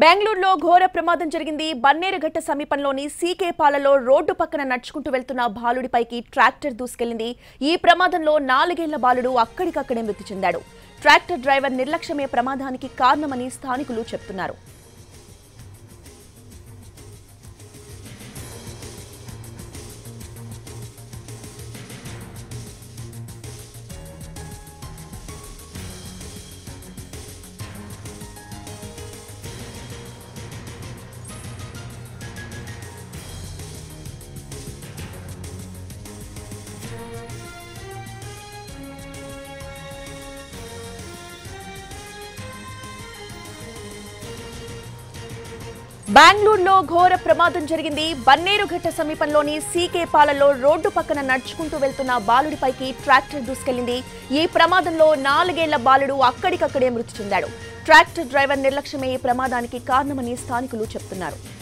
బెంగళూరులో ఘోర ప్రమాదం జరిగింది బన్నేరుఘట్ట సమీపంలోని సీకేపాలలో రోడ్డు పక్కన నడుచుకుంటూ వెళ్తున్న బాలుడిపైకి ట్రాక్టర్ దూసుకెళ్లింది ఈ ప్రమాదంలో నాలుగేళ్ల బాలుడు అక్కడికక్కడే మృతి చెందాడు ట్రాక్టర్ డ్రైవర్ నిర్లక్ష్యమే ప్రమాదానికి కారణమని స్థానికులు చెప్తున్నారు బెంగళూరులో ఘోర ప్రమాదం జరిగింది బన్నేరుఘట్ట సమీపంలోని సీకేపాలలో రోడ్డు పక్కన నడుచుకుంటూ వెళ్తున్న బాలుడిపైకి ట్రాక్టర్ దూసుకెళ్లింది ఈ ప్రమాదంలో నాలుగేళ్ల బాలుడు అక్కడికక్కడే మృతి చెందాడు ట్రాక్టర్ డ్రైవర్ నిర్లక్ష్యమే ఈ ప్రమాదానికి కారణమని స్థానికులు చెప్తున్నారు